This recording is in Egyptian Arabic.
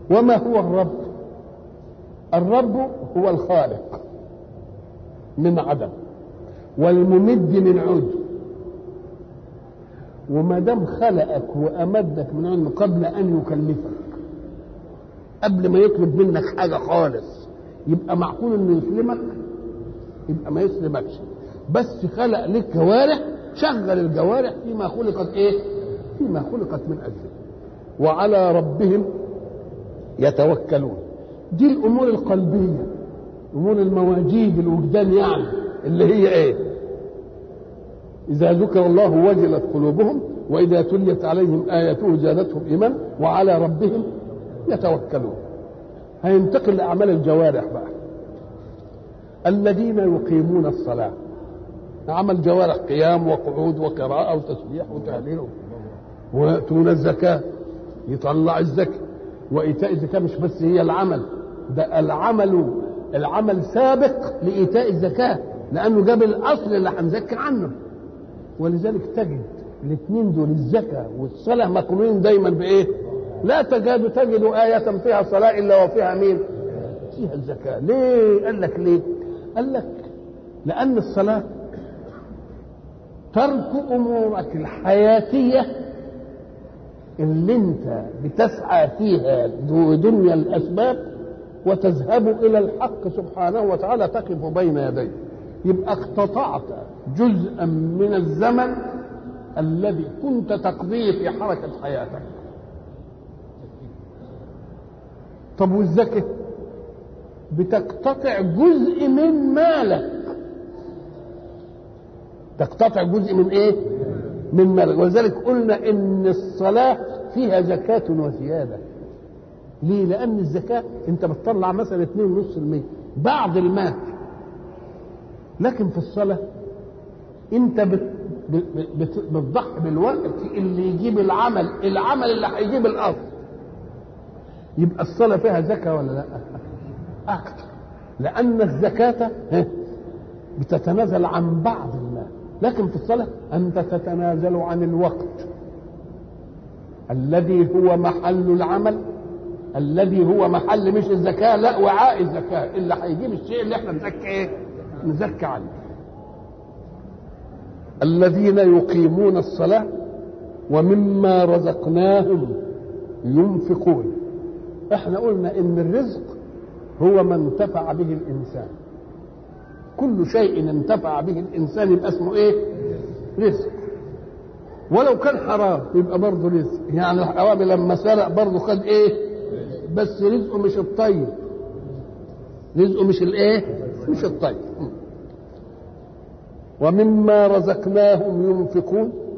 وما هو الرب الرب هو الخالق من عدم والممد من عود وما دام خلقك وامدك من علم قبل ان يكلفك قبل ما يطلب منك حاجه خالص يبقى معقول انه يسلمك يبقى ما يسلمكش بس خلق لك جوارح شغل الجوارح فيما خلقت ايه فيما خلقت من اجله وعلى ربهم يتوكلون دي الامور القلبيه امور المواجيد الوجدان يعني اللي هي ايه اذا ذكر الله وجلت قلوبهم واذا تليت عليهم اياته زادتهم ايمان وعلى ربهم يتوكلون هينتقل لاعمال الجوارح بقى الذين يقيمون الصلاه عمل جوارح قيام وقعود وقراءه وتسبيح وتهليل ويأتون الزكاه يطلع الزكاه وايتاء الزكاه مش بس هي العمل ده العمل العمل سابق لايتاء الزكاه لانه جاب الاصل اللي هنزكي عنه ولذلك تجد الاثنين دول الزكاه والصلاه مقرونين دايما بايه؟ لا تكاد تجد آية فيها صلاة إلا وفيها مين؟ فيها الزكاة، ليه؟ قال لك ليه؟ قال لك لأن الصلاة ترك أمورك الحياتية اللي أنت بتسعى فيها دنيا الأسباب وتذهب إلى الحق سبحانه وتعالى تقف بين يديه يبقى اقتطعت جزءا من الزمن الذي كنت تقضيه في حركة حياتك طب والزكاة بتقتطع جزء من مالك تقتطع جزء من ايه من مالك ولذلك قلنا ان الصلاة فيها زكاة وزيادة ليه لان الزكاة انت بتطلع مثلا 2.5% بعض المال لكن في الصلاة انت بت بت بتضحي بالوقت اللي يجيب العمل العمل اللي هيجيب الاصل يبقى الصلاة فيها زكاة ولا لا أكثر لأن الزكاة بتتنازل عن بعض المال لكن في الصلاة أنت تتنازل عن الوقت الذي هو محل العمل الذي هو محل مش الزكاة لا وعاء الزكاة اللي هيجيب الشيء اللي احنا نزكي ايه نزكي عنه الذين يقيمون الصلاة ومما رزقناهم ينفقون احنا قلنا ان الرزق هو ما انتفع به الانسان كل شيء انتفع به الانسان يبقى اسمه ايه رزق ولو كان حرام يبقى برضه رزق يعني الحرامي لما سرق برضه خد ايه بس رزقه مش الطيب رزقه مش الايه مش الطيب ومما رزقناهم ينفقون